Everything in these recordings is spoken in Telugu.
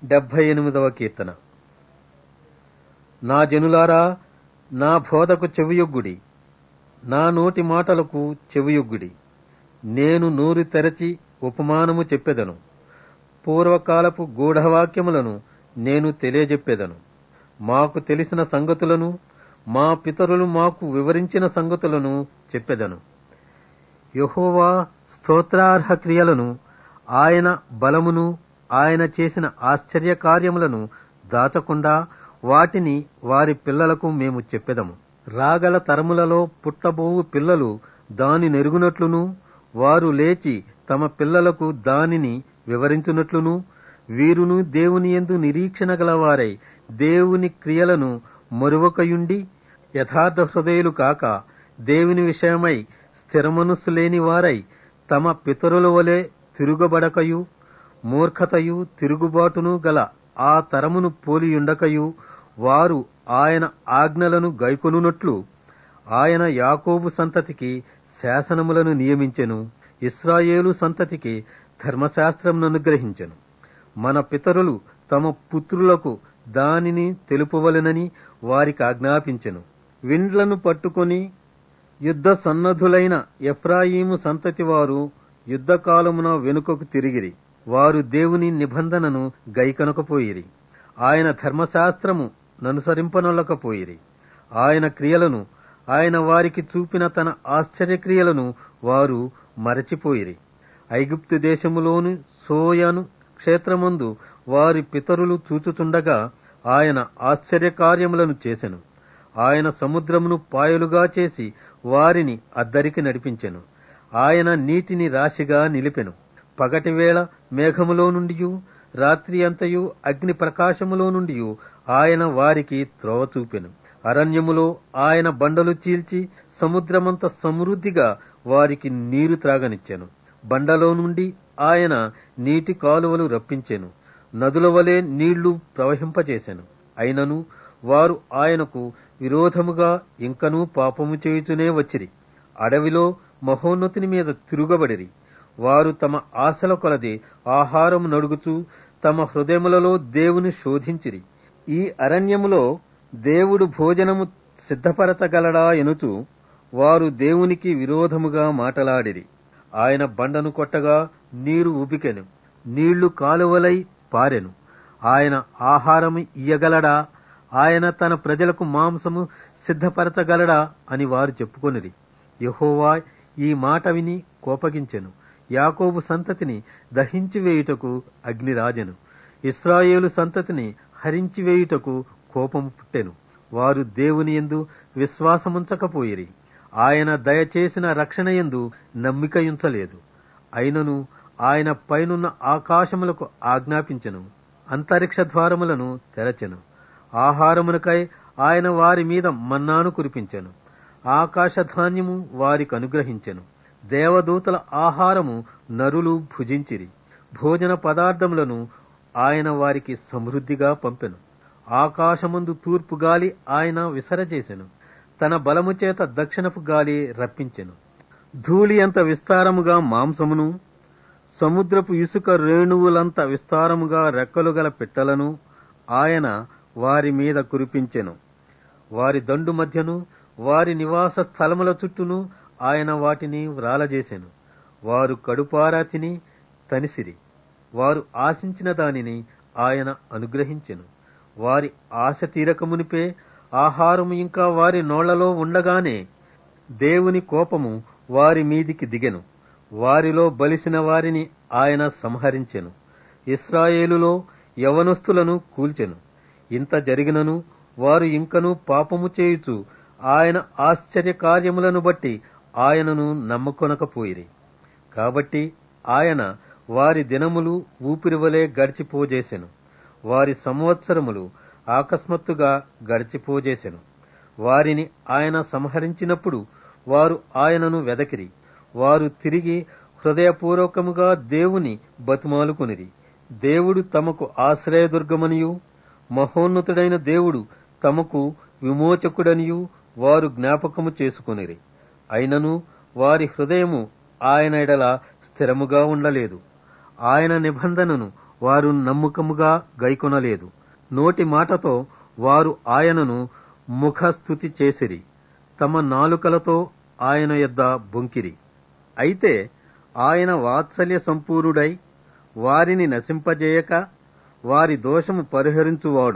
డెబ్బై ఎనిమిదవ కీర్తన నా జనులారా నా బోధకు చెవియొగ్గుడి నా నోటి మాటలకు చెవియొగ్గుడి నేను నోరు తెరచి ఉపమానము చెప్పెదను పూర్వకాలపు గూఢవాక్యములను నేను తెలియజెప్పెదను మాకు తెలిసిన సంగతులను మా పితరులు మాకు వివరించిన సంగతులను చెప్పెదను యహోవా స్తోత్రార్హ క్రియలను ఆయన బలమును ఆయన చేసిన ఆశ్చర్య కార్యములను దాచకుండా వాటిని వారి పిల్లలకు మేము చెప్పెదము రాగల తరములలో పుట్టబోవు పిల్లలు దాని నెరుగునట్లును వారు లేచి తమ పిల్లలకు దానిని వివరించునట్లును వీరును దేవుని ఎందు నిరీక్షణ గలవారై దేవుని క్రియలను మరువకయుండి యథార్థ హృదయులు కాక దేవుని విషయమై స్థిరమనస్సు లేని వారై తమ పితరుల వలె తిరుగబడకయు మూర్ఖతయు తిరుగుబాటును గల ఆ తరమును పోలియుండకయు వారు ఆయన ఆజ్ఞలను గైకొనున్నట్లు ఆయన యాకోబు సంతతికి శాసనములను నియమించెను ఇస్రాయేలు సంతతికి ధర్మశాస్త్రమును అనుగ్రహించెను మన పితరులు తమ పుత్రులకు దానిని తెలుపవలెనని వారికి ఆజ్ఞాపించెను విండ్లను పట్టుకొని యుద్ధ సన్నద్ధులైన ఎఫ్రాయిము సంతతి వారు యుద్ధకాలమున వెనుకకు తిరిగిరి వారు దేవుని నిబంధనను గైకనకపోయిరి ఆయన ధర్మశాస్త్రము ననుసరింపనొల్లకపోయిరి ఆయన క్రియలను ఆయన వారికి చూపిన తన ఆశ్చర్యక్రియలను వారు మరచిపోయిరి ఐగుప్తు దేశములోని సోయను క్షేత్రమందు వారి పితరులు చూచుచుండగా ఆయన ఆశ్చర్యకార్యములను చేసెను ఆయన సముద్రమును పాయలుగా చేసి వారిని అద్దరికి నడిపించెను ఆయన నీటిని రాశిగా నిలిపెను పగటివేళ మేఘములో నుండియు రాత్రి అంతయు అగ్ని ప్రకాశములో నుండి ఆయన వారికి త్రోవ చూపెను అరణ్యములో ఆయన బండలు చీల్చి సముద్రమంత సమృద్ధిగా వారికి నీరు త్రాగనిచ్చెను బండలో నుండి ఆయన నీటి కాలువలు రప్పించెను నదుల వలె నీళ్లు ప్రవహింపజేసెను అయినను వారు ఆయనకు విరోధముగా ఇంకనూ పాపము చేయుచునే వచ్చిరి అడవిలో మహోన్నతుని మీద తిరుగబడిరి వారు తమ ఆశల కొలది ఆహారం నడుగుచూ తమ హృదయములలో దేవుని శోధించిరి ఈ అరణ్యములో దేవుడు భోజనము సిద్ధపరచగలడా ఎనుచు వారు దేవునికి విరోధముగా మాటలాడిరి ఆయన బండను కొట్టగా నీరు ఉబికెను నీళ్లు కాలువలై పారెను ఆయన ఆహారము ఇయ్యగలడా ఆయన తన ప్రజలకు మాంసము సిద్ధపరచగలడా అని వారు చెప్పుకొనిరి యహోవా ఈ మాట విని కోపగించెను యాకోబు సంతతిని దహించివేయుటకు అగ్నిరాజెను ఇస్రాయేలు సంతతిని హరించివేయుటకు కోపము పుట్టెను వారు దేవుని ఎందు విశ్వాసముంచకపోయిరి ఆయన దయచేసిన రక్షణ ఎందు నమ్మికయుంచలేదు అయినను ఆయన పైనున్న ఆకాశములకు ఆజ్ఞాపించెను అంతరిక్ష ద్వారములను తెరచెను ఆహారమునకై ఆయన వారి మీద మన్నాను కురిపించెను ఆకాశ ధాన్యము వారికి అనుగ్రహించెను దేవదూతల ఆహారము నరులు భుజించిరి భోజన పదార్థములను ఆయన వారికి సమృద్ధిగా పంపెను ఆకాశమందు తూర్పు గాలి ఆయన విసరజేసెను తన బలము చేత దక్షిణపు గాలి రప్పించెను ధూళి అంత విస్తారముగా మాంసమును సముద్రపు ఇసుక రేణువులంత విస్తారముగా రెక్కలు గల పిట్టలను ఆయన వారి మీద కురిపించెను వారి దండు మధ్యను వారి నివాస స్థలముల చుట్టూను ఆయన వాటిని వ్రాలజేసెను వారు కడుపారా తిని తనిసిరి వారు ఆశించిన దానిని ఆయన అనుగ్రహించెను వారి ఆశ తీరకమునిపే ఆహారము ఇంకా వారి నోళ్లలో ఉండగానే దేవుని కోపము వారి మీదికి దిగెను వారిలో బలిసిన వారిని ఆయన సంహరించెను ఇస్రాయేలులో యవనస్తులను కూల్చెను ఇంత జరిగినను వారు ఇంకనూ పాపము చేయుచు ఆయన ఆశ్చర్య కార్యములను బట్టి ఆయనను నమ్మకొనకపోయిరి కాబట్టి ఆయన వారి దినములు ఊపిరివలే గడిచిపోజేసెను వారి సంవత్సరములు ఆకస్మాత్తుగా గడిచిపోజేసెను వారిని ఆయన సంహరించినప్పుడు వారు ఆయనను వెదకిరి వారు తిరిగి హృదయపూర్వకముగా దేవుని బతిమాలుకొనిరి దేవుడు తమకు ఆశ్రయదుర్గమనియు మహోన్నతుడైన దేవుడు తమకు విమోచకుడనియు వారు జ్ఞాపకము చేసుకొనిరి అయినను వారి హృదయము ఆయన ఎడల స్థిరముగా ఉండలేదు ఆయన నిబంధనను వారు నమ్మకముగా గైకొనలేదు నోటి మాటతో వారు ఆయనను ముఖస్థుతి చేసిరి తమ నాలుకలతో ఆయన యొద్ద బొంకిరి అయితే ఆయన వాత్సల్య సంపూరుడై వారిని నశింపజేయక వారి దోషము పరిహరించువాడు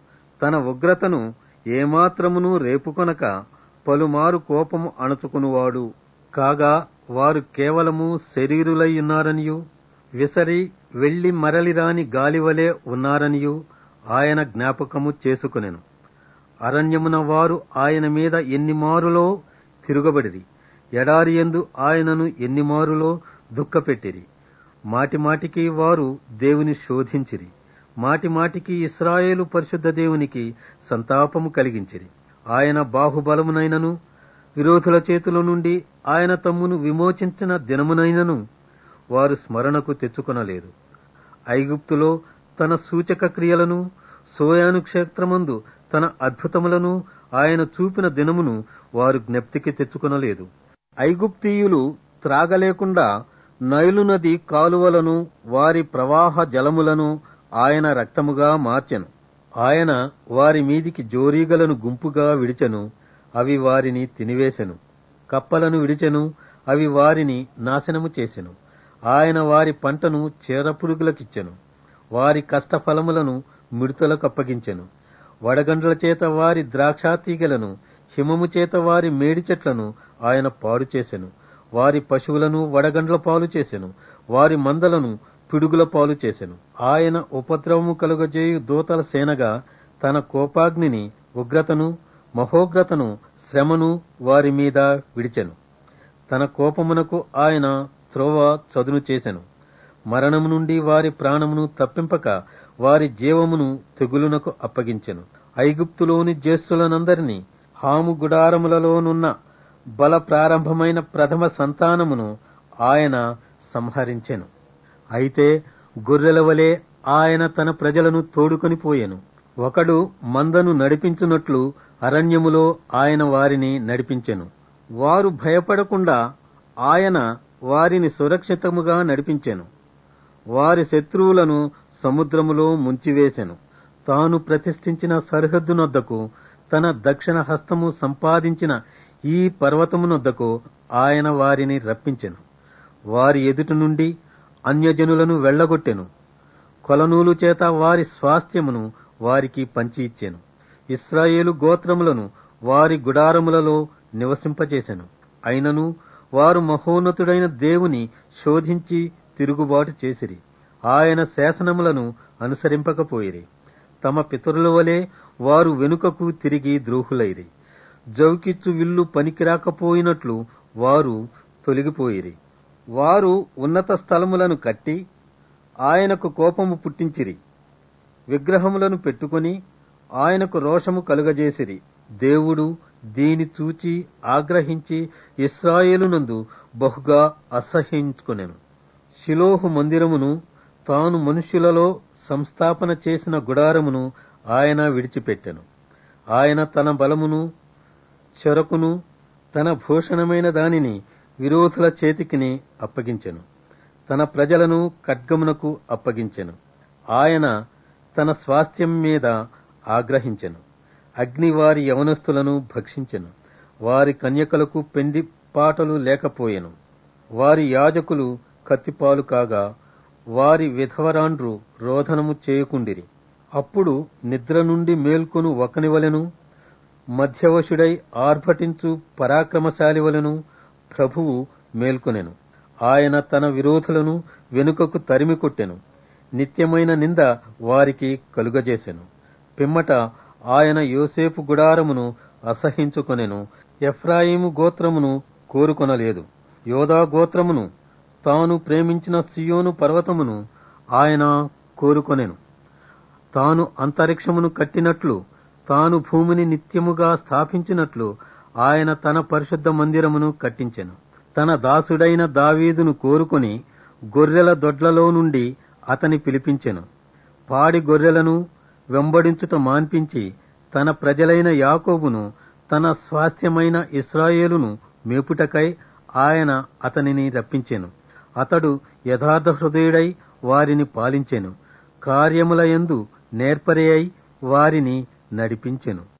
తన ఉగ్రతను ఏమాత్రమును రేపుకొనక పలుమారు కోపము అణచుకునువాడు కాగా వారు కేవలము శరీరులై ఉన్నారనియు విసరి వెళ్లి మరలిరాని గాలివలే ఉన్నారనియు ఆయన జ్ఞాపకము చేసుకునెను అరణ్యమున వారు ఆయన మీద ఎన్ని మారులో తిరుగబడిరి ఎడారి ఎందు ఆయనను ఎన్ని మారులో దుఃఖపెట్టిరి మాటిమాటికి వారు దేవుని శోధించిరి మాటిమాటికి ఇస్రాయేలు పరిశుద్ధ దేవునికి సంతాపము కలిగించిరి ఆయన బాహుబలమునైనను విరోధుల చేతుల నుండి ఆయన తమ్మును విమోచించిన దినమునైనను వారు స్మరణకు తెచ్చుకొనలేదు ఐగుప్తులో తన సూచక క్రియలను సోయాను క్షేత్రమందు తన అద్భుతములను ఆయన చూపిన దినమును వారు జ్ఞప్తికి తెచ్చుకొనలేదు ఐగుప్తీయులు త్రాగలేకుండా నైలు నది కాలువలను వారి ప్రవాహ జలములను ఆయన రక్తముగా మార్చెను ఆయన వారి మీదికి జోరీగలను గుంపుగా విడిచెను అవి వారిని తినివేశెను కప్పలను విడిచెను అవి వారిని నాశనము చేసెను ఆయన వారి పంటను చేరపురుగులకిచ్చెను వారి కష్టఫలములను మిడతలకు అప్పగించెను వడగండ్ల చేత వారి ద్రాక్షాతీగలను హిమము చేత వారి మేడి చెట్లను ఆయన పాడు చేసెను వారి పశువులను వడగండ్ల పాలు చేసెను వారి మందలను పిడుగుల పాలు చేసెను ఆయన ఉపద్రవము కలుగజేయు దూతల సేనగా తన కోపాగ్నిని ఉగ్రతను మహోగ్రతను శ్రమను వారి మీద విడిచెను తన కోపమునకు ఆయన త్రోవ చదును చేసెను మరణము నుండి వారి ప్రాణమును తప్పింపక వారి జీవమును తెగులునకు అప్పగించెను ఐగుప్తులోని జ్యేష్ఠులనందరినీ హాము గుడారములలోనున్న బల ప్రారంభమైన ప్రథమ సంతానమును ఆయన సంహరించెను అయితే గొర్రెల వలె ఆయన తన ప్రజలను తోడుకొని పోయెను ఒకడు మందను నడిపించున్నట్లు అరణ్యములో ఆయన వారిని నడిపించెను వారు భయపడకుండా ఆయన వారిని సురక్షితముగా నడిపించెను వారి శత్రువులను సముద్రములో ముంచివేశెను తాను ప్రతిష్ఠించిన సరిహద్దునొద్దకు తన దక్షిణ హస్తము సంపాదించిన ఈ పర్వతమునొద్దకు ఆయన వారిని రప్పించెను వారి ఎదుట నుండి అన్యజనులను వెళ్లగొట్టెను కొలనూలు చేత వారి స్వాస్థ్యమును వారికి పంచి ఇచ్చెను ఇస్రాయేలు గోత్రములను వారి గుడారములలో నివసింపచేసెను అయినను వారు మహోన్నతుడైన దేవుని శోధించి తిరుగుబాటు చేసిరి ఆయన శాసనములను అనుసరింపకపోయిరి తమ పితరుల వలె వారు వెనుకకు తిరిగి ద్రోహులైరి జౌకిచ్చు విల్లు పనికిరాకపోయినట్లు వారు తొలగిపోయిరి వారు ఉన్నత స్థలములను కట్టి ఆయనకు కోపము పుట్టించిరి విగ్రహములను పెట్టుకొని ఆయనకు రోషము కలుగజేసిరి దేవుడు దీని చూచి ఆగ్రహించి ఇస్రాయేలునందు బహుగా అసహ్యించుకొనెను శిలోహు మందిరమును తాను మనుష్యులలో సంస్థాపన చేసిన గుడారమును ఆయన విడిచిపెట్టెను ఆయన తన బలమును చెరకును తన భూషణమైన దానిని విరోధుల చేతికిని అప్పగించెను తన ప్రజలను ఖడ్గమునకు అప్పగించెను ఆయన తన స్వాస్థ్యం మీద ఆగ్రహించెను అగ్ని వారి యవనస్తులను భక్షించెను వారి కన్యకలకు పెండి పాటలు లేకపోయెను వారి యాజకులు కత్తిపాలు కాగా వారి విధవరాండ్రు రోధనము చేయకుండిరి అప్పుడు నిద్ర నుండి మేల్కొను ఒకని వలెను మధ్యవశుడై ఆర్భటించు పరాక్రమశాలి వలెను ప్రభువు మేల్కొనెను ఆయన తన విరోధులను వెనుకకు తరిమి కొట్టెను నిత్యమైన నింద వారికి కలుగజేసెను పిమ్మట ఆయన యోసేపు గుడారమును అసహించుకొనెను ఎఫ్రాయిము గోత్రమును కోరుకొనలేదు యోధా గోత్రమును తాను ప్రేమించిన సియోను పర్వతమును ఆయన కోరుకొనెను తాను అంతరిక్షమును కట్టినట్లు తాను భూమిని నిత్యముగా స్థాపించినట్లు ఆయన తన పరిశుద్ధ మందిరమును కట్టించెను తన దాసుడైన దావీదును కోరుకొని గొర్రెల దొడ్లలో నుండి అతని పిలిపించెను పాడి గొర్రెలను వెంబడించుట మాన్పించి తన ప్రజలైన యాకోబును తన స్వాస్థ్యమైన ఇస్రాయేలును మేపుటకై ఆయన అతనిని రప్పించెను అతడు యథార్థ హృదయుడై వారిని పాలించెను కార్యములయందు నేర్పరి అయి వారిని నడిపించెను